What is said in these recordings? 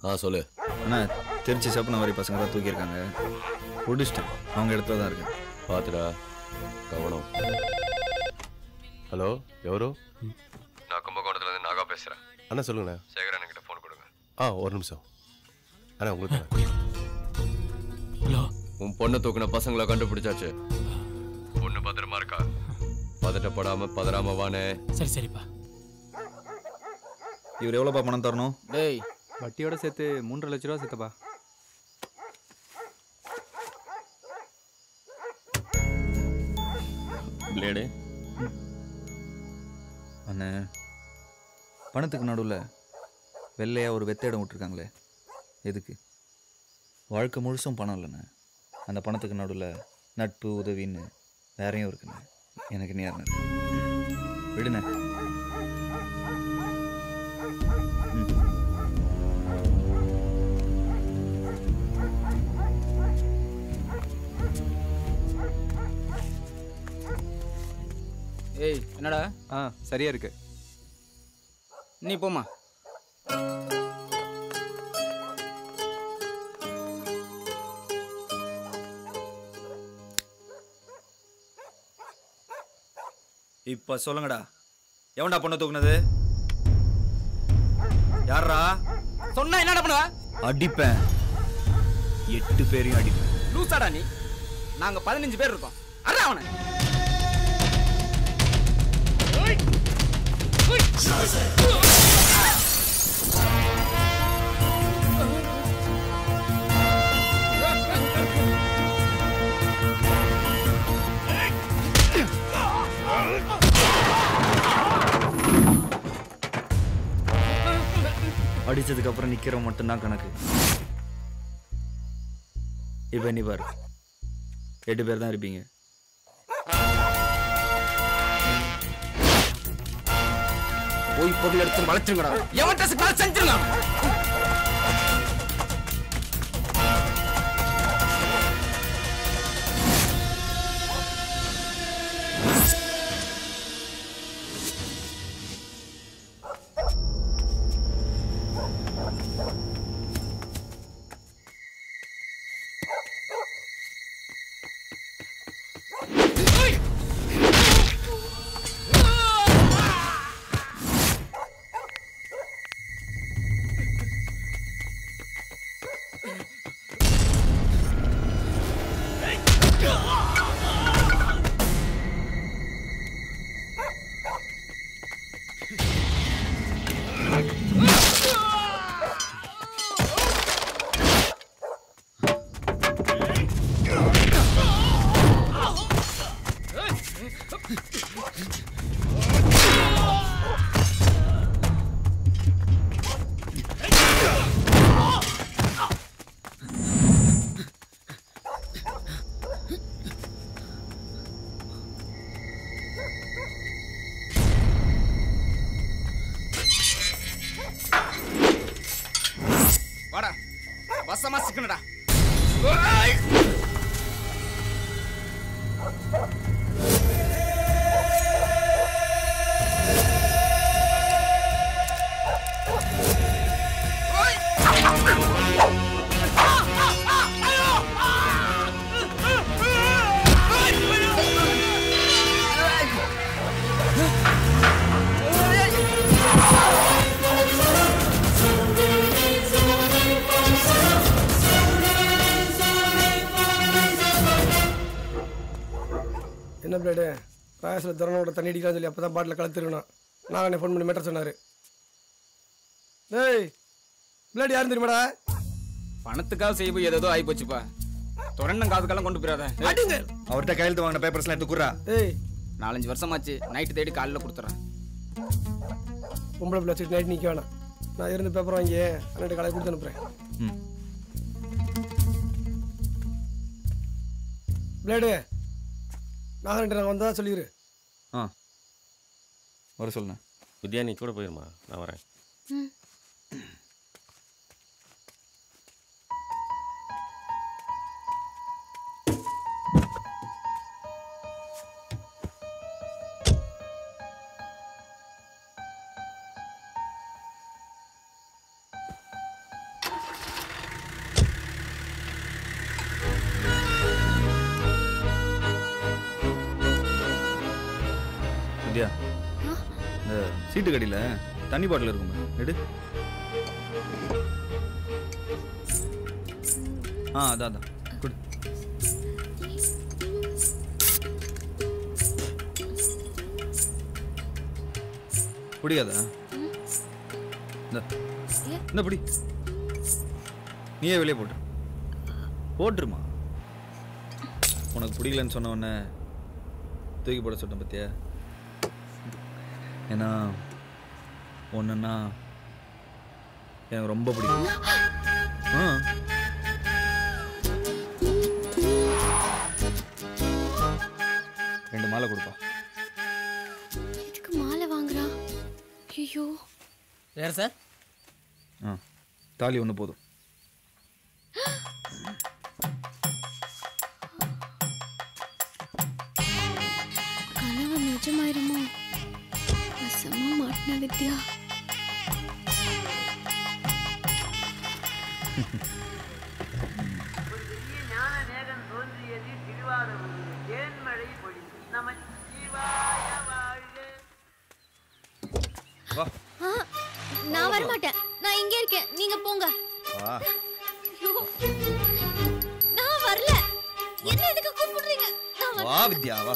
ஆ சொல்லு அண்ணா திருச்சி சப்பனவாரி பசங்க தான் தூக்கியிருக்காங்க பிடிச்சிட்டேன் அவங்க இடத்துல தான் இருக்கேன் பாத்துடா கவனம் ஹலோ ఎవరు நான் கும்பகோணத்துல இருந்து நாகா பேசுறேன் அண்ணா சொல்லுங்கண்ணா சேகரன் கிட்ட ஃபோன் கொடுங்க ஆ ஒரு நிமிஷம் அண்ணா உங்களுக்கு தரேன். உன் பொண்ணை தூக்குன பசங்களை கண்டுபிடிச்சாச்சு பொண்ணு பத்திரமா இருக்கா பதட்டப்படாம பதறாம வானே சரி சரிப்பா இவர் எவ்வளோப்பா பணம் தரணும் டேய் வட்டியோட சேர்த்து மூன்றரை லட்ச ரூபா சேர்த்தப்பா பிளேடு அண்ணே பணத்துக்கு நடுவில் வெள்ளையாக ஒரு வெத்த இடம் விட்டுருக்காங்களே எதுக்கு வாழ்க்கை முழுசும் பணம் இல்லைண்ணே அந்த பணத்துக்கு நடுவில் நட்பு உதவின்னு வேறையும் இருக்குண்ணே எனக்கு நீ யாருண்ணே இருக்கு விடுண்ணே ஏய் என்னடா ஆ சரியா இருக்கு நீ போம்மா இப்போ சொல்லுங்கடா எவன்டா பொண்ணை தூக்குனது யாரா சொன்னா என்னடா பண்ணுவ அடிப்பேன் எட்டு பேரையும் அடிப்பேன் லூசாடா நீ நாங்க பதினஞ்சு பேர் இருக்கோம் அறா அவனை அடிச்சதுக்கு அப்புறம் நிக்கிற மட்டும்தான் கணக்கு இப்போ நீ பாரு எட்டு பேர் தான் இருப்பீங்க போய் பொருள் எடுத்து வளைச்சிருங்கடா எவன் டெஸ்ட் செஞ்சிருங்க வாடா வசமா சிக்கனடா என்ன பிளேடு ராயசில் திறனோட தண்ணி அடிக்கலாம் சொல்லி அப்போ தான் பாட்டில் கலத்துருக்கணும் நான் ஃபோன் பண்ணி மேட்டர் சொன்னார் டேய் பிளேடு யாரும் தெரியுமாடா பணத்துக்காக செய்ய போய் ஏதோ ஆகி போச்சுப்பா துரண்ணம் காதுக்கெல்லாம் கொண்டு போயிடாத அடிங்க அவர்கிட்ட கையெழுத்து வாங்கின பேப்பர்ஸ்லாம் எடுத்து குடுறா டேய் நாலஞ்சு வருஷமாச்சு நைட்டு தேடி காலையில் கொடுத்துறேன் பொம்பளை பிள்ளை வச்சுட்டு நைட் நிற்க வேணாம் நான் இருந்து பேப்பர் வாங்கி அண்ணன் கடையை கொடுத்து அனுப்புகிறேன் ம் பிளேடு நாகரண்ட நான் வந்தா சொல்லிடு ஆ வர சொல்லுண்ணே வித்யா நீ கூட போயிருமா நான் வரேன் சீட்டு கடியில் தண்ணி பாட்டில் இருக்குமே எடு ஆ அதான் அதான் கொடு பிடிக்காதா இந்த இந்த பிடி நீயே வெளியே போட்டு போட்டுருமா உனக்கு பிடிக்கலன்னு சொன்ன உடனே தூக்கி போட சொல்லிட்டேன் பத்தியா ஏன்னா ஒன்றுன்னா எனக்கு ரொம்ப பிடிக்கும் ஆ ரெண்டு மாலை கொடுப்பா எதுக்கு மாலை வாங்குறா ஐயோ வேற சார் ஆ தாலி ஒன்று போதும் கனவு நிஜமாயிருமோ வசமா மாட்டின வித்யா வா ஆ, நான் வர மாட்டேன் நான் இங்கே இருக்கேன் நீங்க போங்க வா ஐயோ நான் வரல என்ன எதுக்கு கூப்பிடுறீங்க நான் வரல. வா வித்யா வா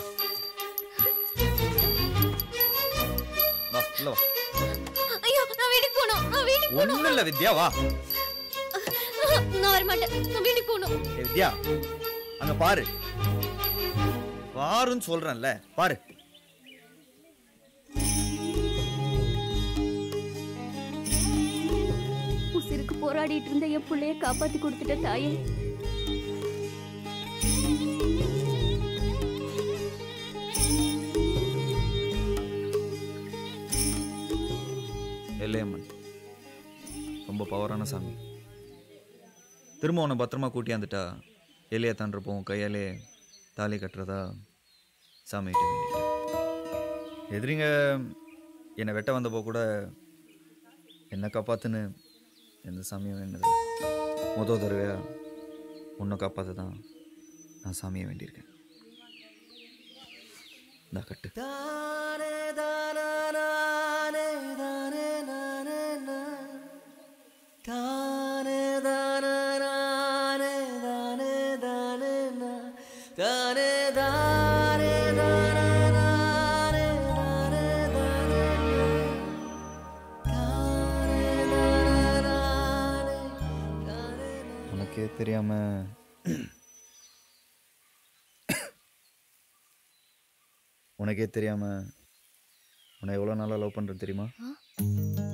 வா உள்ள வா ஐயோ நான் வீட்டுக்கு போகணும் நான் வீட்டுக்கு போகணும் ஒன்றும் இல்லை வித்யா வா நான் வர மாட்டேன் நான் வீட்டுக்கு போகணும் ஏ வித்யா அங்க பாரு பாருன்னு சொல்றேன்ல பாரு உசிருக்கு போராடிட்டு இருந்த என் பிள்ளைய காப்பாத்தி கொடுத்துட்ட தாயே எல்லையம்மன் ரொம்ப பவரான சாமி திரும்ப உன்னை பத்திரமா கூட்டியாந்துட்டா எல்லையை தாண்டப்போ உன் கையாலே தாலி கட்டுறதா சாமிகிட்ட வேண்டிட்டேன் எதிரிங்க என்னை வெட்ட வந்தப்போ கூட என்னை காப்பாத்துன்னு எந்த சாமியும் வேண்டது முத தடவையா உன்னை காப்பாற்ற தான் நான் சாமியை வேண்டியிருக்கேன் இந்த கட்டு உனக்கே தெரியாம உனக்கே தெரியாம உன்னை எவ்வளோ நாளாக லவ் பண்ணுறது தெரியுமா ஆ?